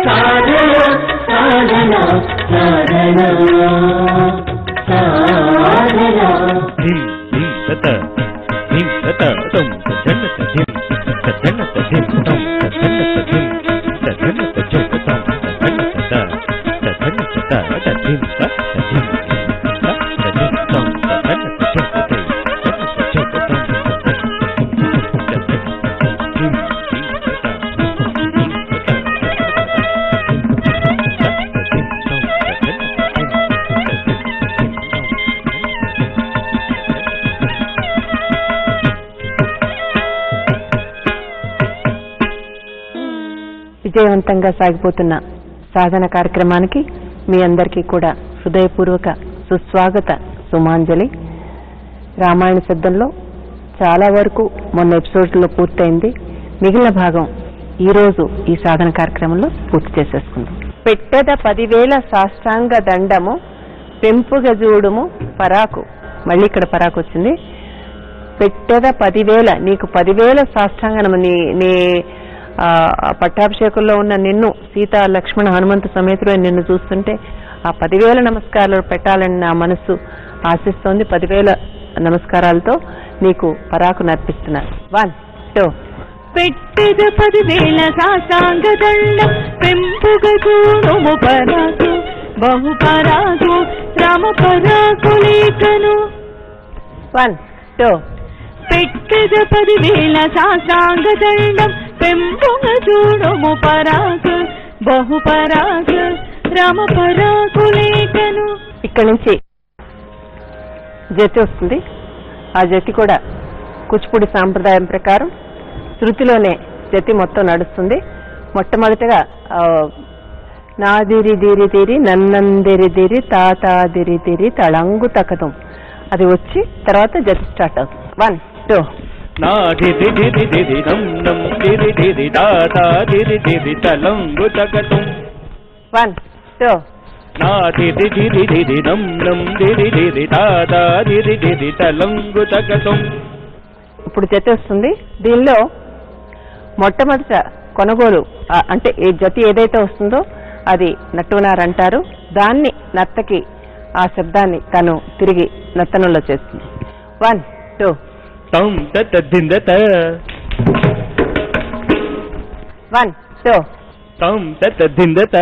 సాధన సాధన సాధన సాధన ధిం ధిం తత ధిం తత తం తజన్నత ధిం తజన్నత ధిం తం తజన్నత ధిం తజన్నత జోక తం తజన్నత త తజన్నత త తధిం త తధిం త తధిం తం తజన్నత జోక తే తజన్నత జోక తం తజన్నత ధిం ధిం తత ధిం తత తధిం తం తజన్నత ధిం విజయవంతంగా సాగిపోతున్న సాధన కార్యక్రమానికి మీ అందరికీ కూడా హృదయపూర్వక సుస్వాగత సుమాంజలి రామాయణ శబ్దంలో చాలా వరకు మొన్న ఎపిసోడ్లో పూర్తయింది మిగిలిన భాగం ఈ రోజు ఈ సాధన కార్యక్రమంలో పూర్తి చేసేసుకుందాం పెట్టెద పదివేల సాష్టాంగ దండము పెంపుగ చూడుము పరాకు మళ్ళీ ఇక్కడ పరాకు వచ్చింది పెట్టెద పదివేల నీకు పదివేల సాష్టాంగనము నీ నీ ఆ, ఆ పట్టాభిషేకంలో ఉన్న నిన్ను సీత లక్ష్మణ హనుమంతు సమేతుడు నిన్ను చూస్తుంటే ఆ పదివేల నమస్కారాలు పెట్టాలని నా మనస్సు ఆశిస్తోంది పదివేల నమస్కారాలతో నీకు పరాకు నర్పిస్తున్నాను వన్ టూ పెట్టెద పదివేల సాష్టాంగ దండం పెంపుగ చూడుము పరాకు బహు పరాకు రామ పరాకు లేఖను వన్ టూ పెట్టెద పదివేల సాష్టాంగ దండం పెంపుగ చూడుము పరాకు బహు పరాకు రామ పరాకు లేఖను ఇక్కడి నుంచి జతి వస్తుంది ఆ జతి కూడా కూచిపూడి సాంప్రదాయం ప్రకారం శృతిలోనే జతి మొత్తం నడుస్తుంది మొట్టమొదటిగా ఆ, నాదిరి దిరి దిరి నన్నందిరి దిరి తాతాదిరి దిరి తళంగు తకదం అది వచ్చి తర్వాత జతి స్టార్ట్ అవుతుంది వన్ టూ నాది దిది దిది నం నం దిరి దిరి దాదా దిరి దిరి తలంగు తగతం వన్ టూ నాది దిది దిది నం నం దిరి దిరి దాదా దిరి దిరి తలంగు తగతం ఇప్పుడు జతి వస్తుంది దీనిలో మొట్టమొదట కొనుగోలు ఆ, అంటే ఈ జతి ఏదైతే వస్తుందో అది నట్టునార్ అంటారు దాన్ని నత్తకి ఆ శబ్దాన్ని తను తిరిగి నత్తనంలో చేస్తుంది వన్ టూ తం తత దిందత వన్ టూ తం తత దిందత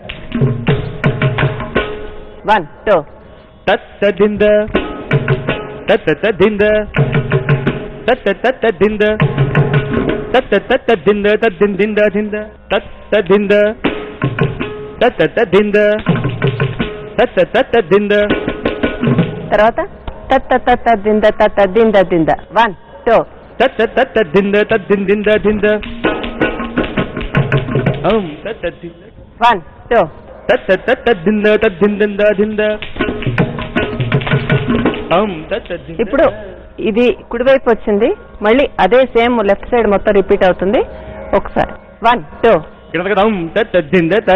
వన్ టూ తత్త దింద తత దింద తత తత దింద తత తత దింద తద్దిన్ దింద దింద తత్త దింద తత దింద తత తత దింద తర్వాత తత్త తత్త దింద తత్త దింద దింద వన్ టూ తత తత దింద తద్దిన్ దింద దింద అం తత దింద వన్ టూ తత తత దింద తద్దిన్ దింద దింద అం తత దింద ఇప్పుడు ఇది కుడివైపు వచ్చింది మళ్ళీ అదే సేమ్ లెఫ్ట్ సైడ్ మొత్తం రిపీట్ అవుతుంది ఒకసారి వన్ టూ గిడదగదం తత దింద త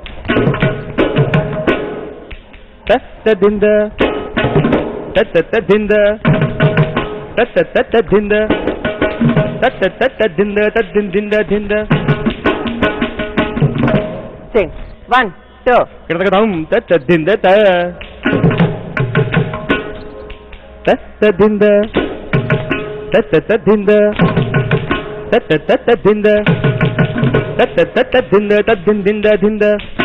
తత దింద తత తత దింద తత తత దింద తత తత దింద తద్దిన్ దింద దింద సింగ్ వన్ టూ గిడదగదం తత దింద త తత దింద తత తత దింద తత తత దింద తత తత దింద తద్దిన్ దింద దింద